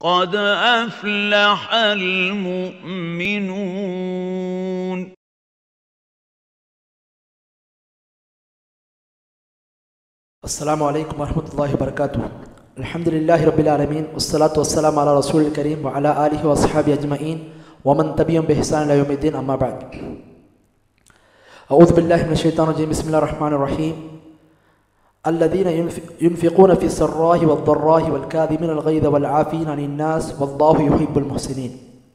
قد أفلح المؤمنون السلام عليكم ورحمة الله وبركاته الحمد لله رب العالمين والصلاة والسلام على رسول الكريم وعلى آله وأصحابه أجمعين ومن تبعهم بإحسان إلى يوم الدين أما بعد أعوذ بالله من الشيطان الرجيم بسم الله الرحمن الرحيم الذين ينف- ينفقون في السراء والضراء والكاظمين الغيظ والعافين عن الناس والله يحب المحسنين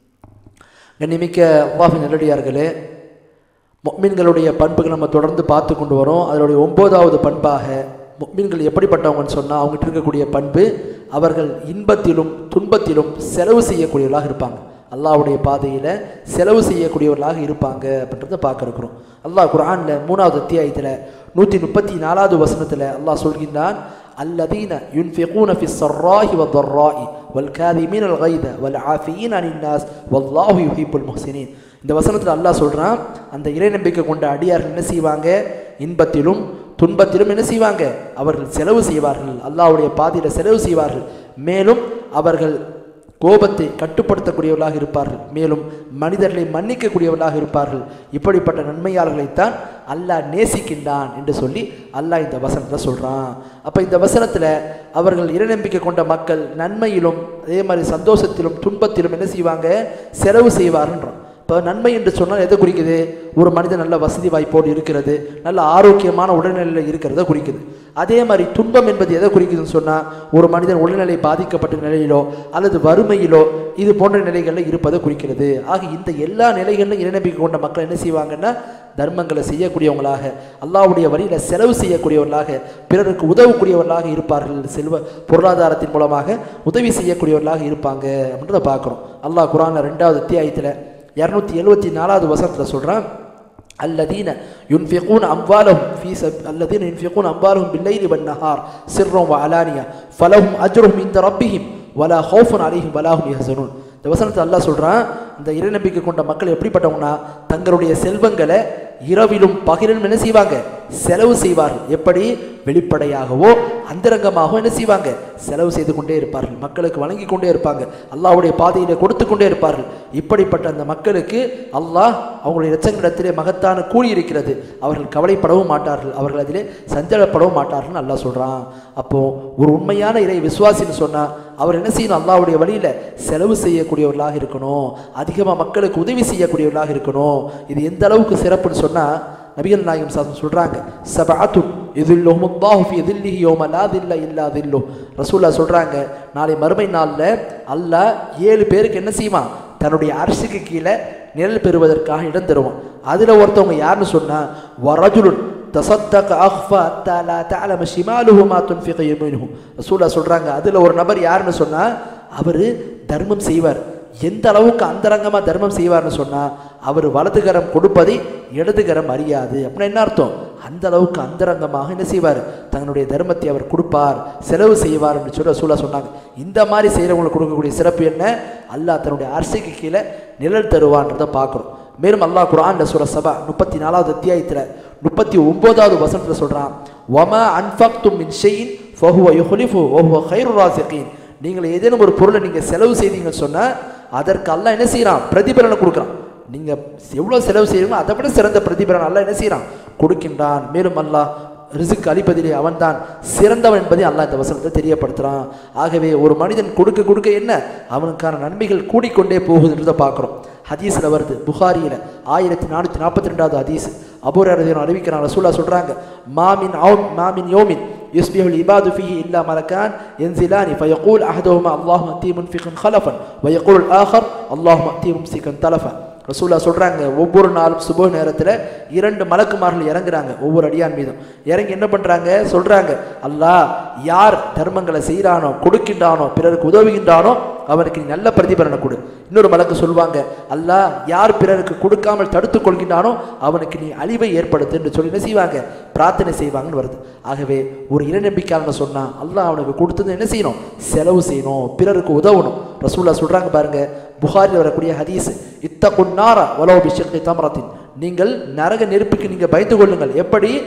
கண்ணிமிக்க அல்லாஹின் நல்லடியார்களே முக்மின்களுடைய பண்புகள் நம்ம தொடர்ந்து பார்த்து கொண்டு வரோம் அதனுடைய ஒன்பதாவது பண்பாக முக்மின்கள் எப்படிப்பட்டவங்கன்னு சொன்னால் அவங்ககிட்ட இருக்கக்கூடிய பண்பு அவர்கள் இன்பத்திலும் துன்பத்திலும் செலவு செய்யக்கூடியவர்களாக இருப்பாங்க அல்லாஹ்வுடைய பாதையில் செலவு செய்யக்கூடியவர்களாக இருப்பாங்க அப்படின்றத பார்க்க இருக்கிறோம் அல்லாஹ் குர்ஆனில் மூணாவது அத்தியாயத்தில் நூற்றி முப்பத்தி நாலாவது வசனத்தில் அல்லாஹ் சொல்கின்றான் الذين ينفقون في السراء والضراء والكاظمين الغيظ والعافين عن الناس والله يحب المحسنين இந்த வசனத்தில் அல்லாஹ் சொல்றான் அந்த இறை நம்பிக்கை கொண்ட அடியார்கள் என்ன செய்வாங்க இன்பத்திலும் துன்பத்திலும் என்ன செய்வாங்க அவர்கள் செலவு செய்வார்கள் அல்லாஹ்வுடைய பாதையில் செலவு செய்வார்கள் மேலும் அவர்கள் கோபத்தை கட்டுப்படுத்தக்கூடியவர்களாக இருப்பார்கள் மேலும் மனிதர்களை மன்னிக்கக்கூடியவர்களாக இருப்பார்கள் இப்படிப்பட்ட நன்மையாளர்களைத்தான் அல்லாஹ் நேசிக்கின்றான் என்று சொல்லி அல்லாஹ் இந்த வசனத்தில் சொல்கிறான் அப்போ இந்த வசனத்தில் அவர்கள் இறைநம்பிக்கை கொண்ட மக்கள் நன்மையிலும் அதே மாதிரி சந்தோஷத்திலும் துன்பத்திலும் என்ன செய்வாங்க செலவு செய்வார்கள்ன்றான் இப்போ நன்மை என்று சொன்னால் எதை குறிக்குது ஒரு மனிதன் நல்ல வசதி வாய்ப்போடு இருக்கிறது நல்ல ஆரோக்கியமான உடல்நிலையில் இருக்கிறத குறிக்குது அதே மாதிரி துன்பம் என்பது எதை குறிக்குதுன்னு சொன்னால் ஒரு மனிதன் உடல்நிலை பாதிக்கப்பட்ட நிலையிலோ அல்லது வறுமையிலோ இது போன்ற நிலைகளில் இருப்பதை குறிக்கிறது ஆக இந்த எல்லா நிலைகளிலும் இறைநம்பிக்கை கொண்ட மக்கள் என்ன செய்வாங்கன்னா தர்மங்களை செய்யக்கூடியவங்களாக அல்லாஹ்வுடைய வழியில் செலவு செய்யக்கூடியவர்களாக பிறருக்கு உதவக்கூடியவர்களாக இருப்பார்கள் செல்வ பொருளாதாரத்தின் மூலமாக உதவி செய்யக்கூடியவர்களாக இருப்பாங்க அப்படின்றத பார்க்குறோம் அல்லாஹ் குரானில் ரெண்டாவது அத்தியாயத்தில் இரநூத்தி எழுபத்தி நாலாவது வசனத்தில் சொல்கிறான் الذين ينفقون أموالهم في سب... الذين ينفقون أموالهم بالليل والنهار سرا وعلانية فلهم أجرهم عند ربهم ولا خوف عليهم ولا هم يحزنون இந்த வசனத்தை அல்லாஹ் சொல்கிறான் இந்த இறைநம்பிக்கை கொண்ட மக்கள் எப்படிப்பட்டவங்கன்னா தங்களுடைய செல்வங்களை இரவிலும் பகிரிலும் என்ன செய்வாங்க செலவு செய்வார்கள் எப்படி வெளிப்படையாகவோ அந்தரங்கமாகவோ என்ன செய்வாங்க செலவு செய்து கொண்டே இருப்பார்கள் மக்களுக்கு வழங்கி கொண்டே இருப்பாங்க அல்லாஹ்வுடைய பாதையிலே கொடுத்து கொண்டே இருப்பார்கள் இப்படிப்பட்ட அந்த மக்களுக்கு அல்லாஹ் அவங்களுடைய இரச்சங்களிடத்திலே மகத்தான கூலி இருக்கிறது அவர்கள் கவலைப்படவும் மாட்டார்கள் அவர்கள் அதிலே சஞ்சலப்படவும் மாட்டார்கள்னு அல்லாஹ் சொல்கிறான் அப்போ ஒரு உண்மையான இறை விசுவாசின்னு சொன்னால் அவர் என்ன செய்யணும் அல்லாஹ்வுடைய வழியில் செலவு செய்யக்கூடியவர்களாக இருக்கணும் அதிகமாக மக்களுக்கு உதவி செய்யக்கூடியவர்களாக இருக்கணும் இது எந்த அளவுக்கு சிறப்புன்னு சொன்னால் நபிகள் நாயகம் சாசம் சொல்கிறாங்க சபாத்து இதில்லோம் அல்லாஹு எதில்லி யோம லா தில்ல இல்லா தில்லோ ரசூல்லா சொல்கிறாங்க நாளை மறுமை நாளில் அல்லாஹ் ஏழு பேருக்கு என்ன செய்வான் தன்னுடைய அரசுக்கு கீழே நிழல் பெறுவதற்காக இடம் தருவான் அதில் ஒருத்தவங்க யாருன்னு சொன்னால் வரஜுலுன் தசத்தக அஹ்ஃபா தலா தலம ஷிமாலுஹு மா துன்ஃபிக யமீனுஹு ரசூலா சொல்றாங்க அதுல ஒரு நபர் யாருன்னு சொன்னா அவர் தர்மம் செய்வார் எந்த அளவுக்கு அந்தரங்கமாக தர்மம் செய்வார்னு சொன்னால் அவர் வலதுகரம் கொடுப்பதை இடதுகரம் அறியாது அப்படின்னா என்ன அர்த்தம் அந்த அளவுக்கு அந்தரங்கமாக என்ன செய்வார் தன்னுடைய தர்மத்தை அவர் கொடுப்பார் செலவு செய்வார் என்று சொல்லி ரசூலா சொன்னாங்க இந்த மாதிரி செய்கிறவங்களுக்கு கொடுக்கக்கூடிய சிறப்பு என்ன அல்லாஹ் தன்னுடைய அரசுக்கு கீழே நிழல் தருவான்றதை பார்க்குறோம் மேலும் அல்லாஹ் குரான்ல சூர சபா முப்பத்தி நாலாவது அத்தியாயத்தில் முப்பத்தி ஒன்பதாவது வசனத்தில் சொல்கிறான் வமா அன்ஃபக்தும் மின் ஷெயின் ஃபஹுவ யுஹ்லிஃபு வஹுவ கைரு ராசிகீன் நீங்கள் ஏதேனும் ஒரு பொருளை நீங்கள் செலவு செய்தீங்கன்னு சொன்னால் அதற்கு அல்லாஹ் என்ன செய்கிறான் பிரதிபலனை கொடுக்குறான் நீங்கள் எவ்வளோ செலவு செய்யணுமோ அதை விட சிறந்த பிரதிபலன் அல்லாஹ் என்ன செய்கிறான் கொடுக்கின்றான் மேலும் அல்லாஹ் ரிசுக் அளிப்பதிலே அவன்தான் சிறந்தவன் என்பதை அல்லாஹ் இந்த வசனத்தை தெரியப்படுத்துகிறான் ஆகவே ஒரு மனிதன் கொடுக்க கொடுக்க என்ன அவனுக்கான நன்மைகள் கூடிக்கொண்டே போகுதுன்றதை பார்க்குறோம் ஹதீஸில் வருது புகாரியில் ஆயிரத்தி நானூற்றி நாற்பத்தி ரெண்டாவது ஹதீஸ் அபூரதியன் அறிவிக்கிறான் ரசூலா சொல்கிறாங்க மாமின் அவுன் மாமின் யோமின் يصبح العباد فيه إلا ملكان ينزلان فيقول أحدهما اللهم أتي منفقا خلفا ويقول الآخر اللهم أتي ممسكا تلفا ரசூலா சொல்கிறாங்க ஒவ்வொரு நாளும் சுப நேரத்தில் இரண்டு மலக்குமார்கள் இறங்குறாங்க ஒவ்வொரு அடியான் மீதும் இறங்கி என்ன பண்ணுறாங்க சொல்கிறாங்க அல்லாஹ் யார் தர்மங்களை செய்கிறானோ கொடுக்கின்றானோ பிறருக்கு உதவுகின்றானோ அவனுக்கு நீ நல்ல பிரதிபலனை கொடு இன்னொரு மலக்கு சொல்லுவாங்க அல்லாஹ் யார் பிறருக்கு கொடுக்காமல் தடுத்துக் கொள்கின்றானோ அவனுக்கு நீ அழிவை ஏற்படுத்து என்று சொல்லி என்ன செய்வாங்க பிரார்த்தனை செய்வாங்கன்னு வருது ஆகவே ஒரு இறைநம்பிக்கையாளன் சொன்னால் அல்லாஹ் அவனுக்கு கொடுத்தது என்ன செய்யணும் செலவு செய்யணும் பிறருக்கு உதவணும் ரசூல்லா சொல்கிறாங்க பாருங்க புகாரில் வரக்கூடிய ஹதீஸ் இத்த குன்னாரா வலோ பிஷக்கை தமரத்தின் நீங்கள் நரக நெருப்புக்கு நீங்கள் பயந்து கொள்ளுங்கள் எப்படி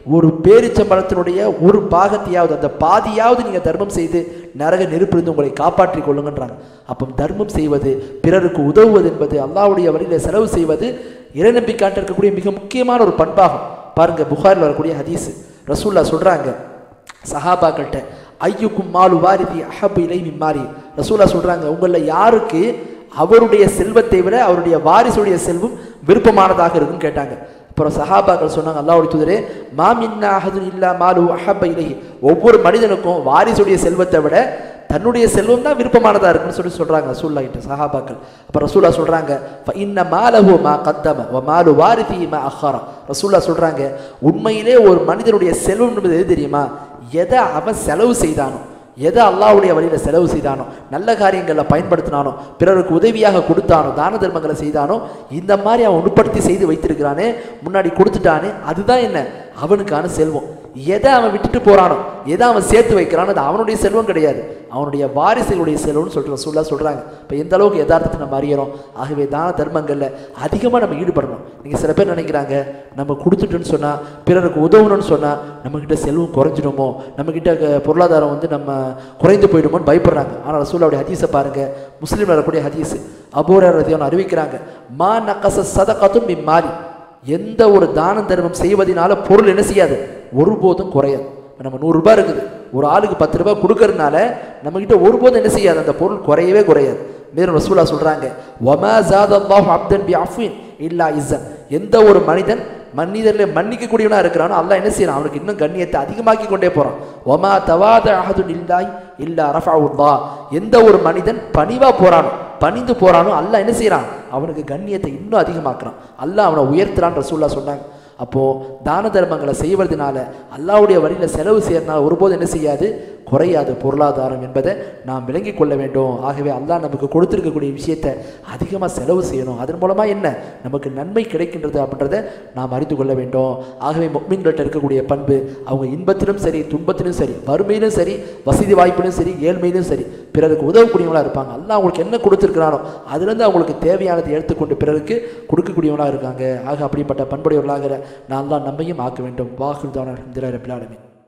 ஒரு பேரிச்சம்பழத்தினுடைய ஒரு பாகத்தையாவது அந்த பாதியாவது நீங்கள் தர்மம் செய்து நரக நெருப்பிலிருந்து உங்களை காப்பாற்றிக் கொள்ளுங்கன்றாங்க அப்போ தர்மம் செய்வது பிறருக்கு உதவுவது என்பது அல்லாஹ்வுடைய வழியில் செலவு செய்வது இறைநம்பிக்காட்ட இருக்கக்கூடிய மிக முக்கியமான ஒரு பண்பாகும் பாருங்க புகாரில் வரக்கூடிய ஹதீஸ் ரசூல்லா சொல்றாங்க சஹாபாக்கள்கிட்ட ஐயுக்கும் மாலு வாரிதி அஹபு இலை மிம்மாரி ரசூலா சொல்றாங்க உங்களில் யாருக்கு அவருடைய செல்வத்தை விட அவருடைய வாரிசுடைய செல்வம் விருப்பமானதாக இருக்குன்னு கேட்டாங்க அப்புறம் சஹாபாக்கள் சொன்னாங்க அல்லாஹ்வுடைய தூதரே மாமின்னா அஹது இல்லா மாலு அஹப இலைஹி ஒவ்வொரு மனிதனுக்கும் வாரிசுடைய செல்வத்தை விட தன்னுடைய செல்வம் தான் விருப்பமானதா இருக்குன்னு சொல்லி சொல்றாங்க ரசூல்லா கிட்ட சஹாபாக்கள் அப்ப ரசூல்லா சொல்றாங்க "ஃப இன்ன மாலஹு மா கத்தம வ மாலு வாரிதி மா அஹ்ஹர ரசூல்லா சொல்றாங்க உண்மையிலே ஒரு மனிதனுடைய செல்வம் என்பது எது தெரியுமா எதை அவன் செலவு செய்தானோ எதை அல்லாஹ்வுடைய வழியில் செலவு செய்தானோ நல்ல காரியங்களில் பயன்படுத்தினானோ பிறருக்கு உதவியாக கொடுத்தானோ தான தர்மங்களை செய்தானோ இந்த மாதிரி அவன் உட்படுத்தி செய்து வைத்திருக்கிறானே முன்னாடி கொடுத்துட்டானே அதுதான் என்ன அவனுக்கான செல்வம் எதை அவன் விட்டுட்டு போறானோ எதை அவன் சேர்த்து வைக்கிறானோ அது அவனுடைய செல்வம் கிடையாது அவனுடைய வாரிசுகளுடைய செல்வம்னு சொல்ற சொல்ல சொல்றாங்க இப்போ எந்த அளவுக்கு யதார்த்தத்தை நம்ம அறியறோம் ஆகவே தான தர்மங்களில் அதிகமாக நம்ம ஈடுபடணும் நீங்கள் சில பேர் நினைக்கிறாங்க நம்ம கொடுத்துட்டோன்னு சொன்னா பிறருக்கு உதவணும்னு சொன்னா நம்மக்கிட்ட செல்வம் குறைஞ்சிடுமோ நம்மக்கிட்ட க- பொருளாதாரம் வந்து நம்ம குறைந்து போயிடுமோன்னு பயப்படுறாங்க ஆனால் ரசூலாவுடைய ஹதீஸை பாருங்க முஸ்லீம் வரக்கூடிய ஹதீஸ் அபூர ரதியான அறிவிக்கிறாங்க மா நக்கச சதகத்தும் இம்மாலி எந்த ஒரு தான தர்மம் செய்வதனால பொருள் என்ன செய்யாது ஒருபோதும் குறையாது இப்ப நம்ம நூறு ரூபாய் இருக்குது ஒரு ஆளுக்கு பத்து ரூபாய் கொடுக்கறதுனால நம்மகிட்ட ஒருபோதும் என்ன செய்யாது அந்த பொருள் குறையவே குறையாது மேலும் ரசூலா சொல்றாங்க ஒமா ஜாதல்லாஹு அப்தன் பி அஃபின் இல்லா இஸ்ஸன் எந்த ஒரு மனிதன் மனிதர்ல மன்னிக்கக்கூடியவனா இருக்கிறானோ அல்லாஹ் என்ன செய்யறான் அவனுக்கு இன்னும் கண்ணியத்தை அதிகமாக்கி கொண்டே போறான் ஒமா தவாத அஹதுன் இல்லாய் இல்லா ரஃபவுல்லா எந்த ஒரு மனிதன் பணிவா போறானோ பணிந்து போறானோ அல்லாஹ் என்ன செய்றான் அவனுக்கு கண்ணியத்தை இன்னும் அதிகமாக்குறான் அல்லாஹ் அவனை உயர்த்துறான் ரசூல்லா சொன்னாங்க அப்போ தான தர்மங்களை செய்வதனால அல்லாஹ்வுடைய வழியில செலவு செய்யறதுனால ஒருபோதும் என்ன செய்யாது குறையாது பொருளாதாரம் என்பதை நாம் விளங்கிக் கொள்ள வேண்டும் ஆகவே அல்லாஹ் நமக்கு கொடுத்திருக்கக்கூடிய விஷயத்தை அதிகமாக செலவு செய்யணும் அதன் மூலமா என்ன நமக்கு நன்மை கிடைக்கின்றது அப்படின்றத நாம் அறிந்து கொள்ள வேண்டும் ஆகவே முக்மீன்கள்ட்ட இருக்கக்கூடிய பண்பு அவங்க இன்பத்திலும் சரி துன்பத்திலும் சரி வறுமையிலும் சரி வசதி வாய்ப்பிலும் சரி ஏழ்மையிலும் சரி பிறருக்கு உதவக்கூடியவங்களா இருப்பாங்க அல்லாஹ் அவங்களுக்கு என்ன கொடுத்துருக்கிறானோ அதுலேருந்து அவங்களுக்கு தேவையானதை எடுத்துக்கொண்டு பிறருக்கு கொடுக்கக்கூடியவங்களா இருக்காங்க ஆக அப்படிப்பட்ட பண்புடையவர்களாக நான் தான் நம்மையும் ஆக்க வேண்டும் வாகுல் தான் ரபிலாலுமே